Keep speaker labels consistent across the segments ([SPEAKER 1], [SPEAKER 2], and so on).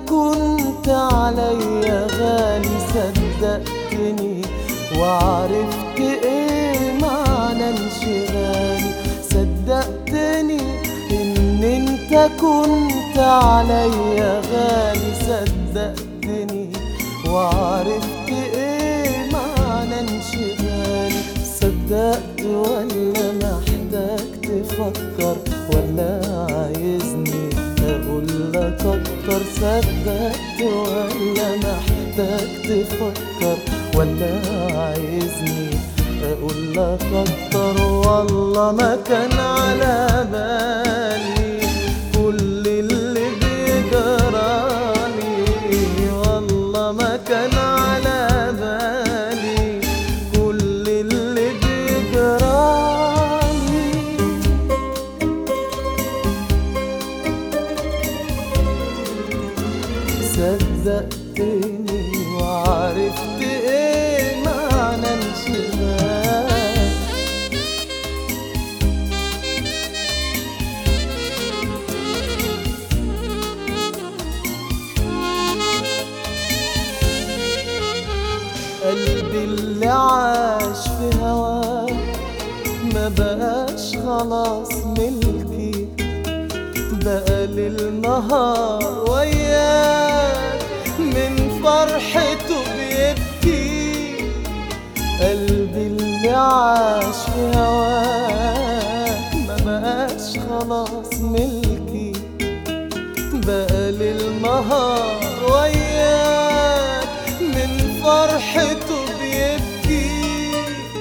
[SPEAKER 1] كنت عليا غالي صدقتني وعرفت ايه معنى انشغالي صدقتني ان انت كنت عليا غالي صدقتني وعرفت ايه معنى انشغالي صدقت ولا محتاج تفكر ولا عايزني اقول لك اكتر صدقت ولا محتاج تفكر ولا عايزني اقول لك اكتر والله ما كان على بالي كل اللي بيجرالي والله ما كان على بالي كل اللي بيجرالي صدقتني وعرفت ايه معنى انشغال قلبي اللي عاش في هواك ما بقاش خلاص ملكي بقى للنهار وياك من فرحته بيبكي قلبي اللي عاش في هواك ما بقاش خلاص ملكي بقى للنهار وياك من فرحته بيبكي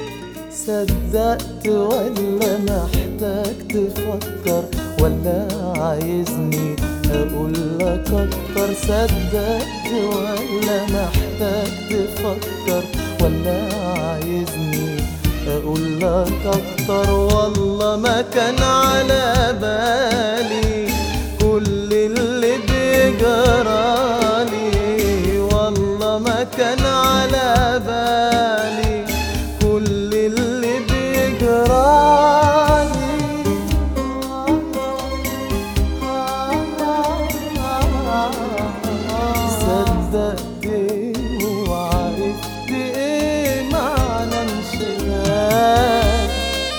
[SPEAKER 1] صدقت ولا محتاج تفكر ولا عايزني اقول لك اكتر صدقت ولا محتاج تفكر ولا عايزني اقول لك اكتر والله ما كان على بالي كل اللي بيجرالي والله ما كان على بالي كل اللي بيجرالي صدقتني وعرفت ايه معنى انشغال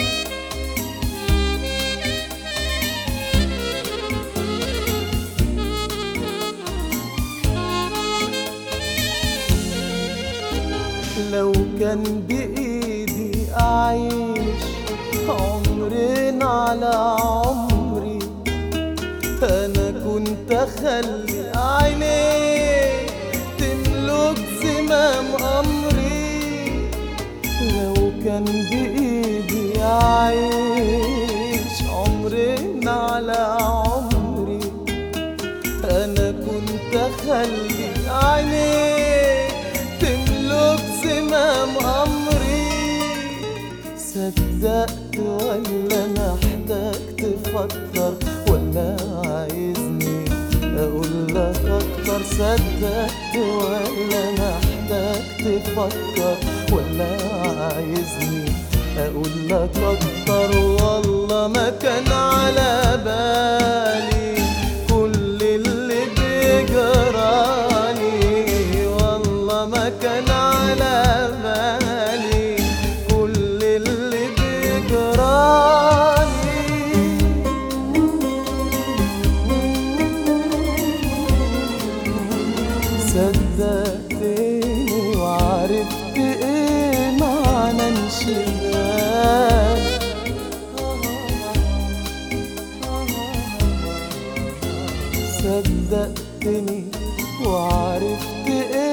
[SPEAKER 1] لو كان بإيدي أعيش عمرين على عمري أنا كنت أخلي عينيك تملك زمام أمري لو كان بإيدي أعيش عمرين على عمري أنا كنت أخلي عينيك تملك زمام أمري صدقت ولا محتاج تفكر ولا عايزني أقول لك أكتر صدقت ولا محتاج تفكر ولا عايزني أقول لك أكتر والله ما كان على بالي كل اللي بيجرالي والله ما كان على بالي كل اللي بيجرالي صدقتني وعرفت ايه معنى انشغال صدقتني وعرفت ايه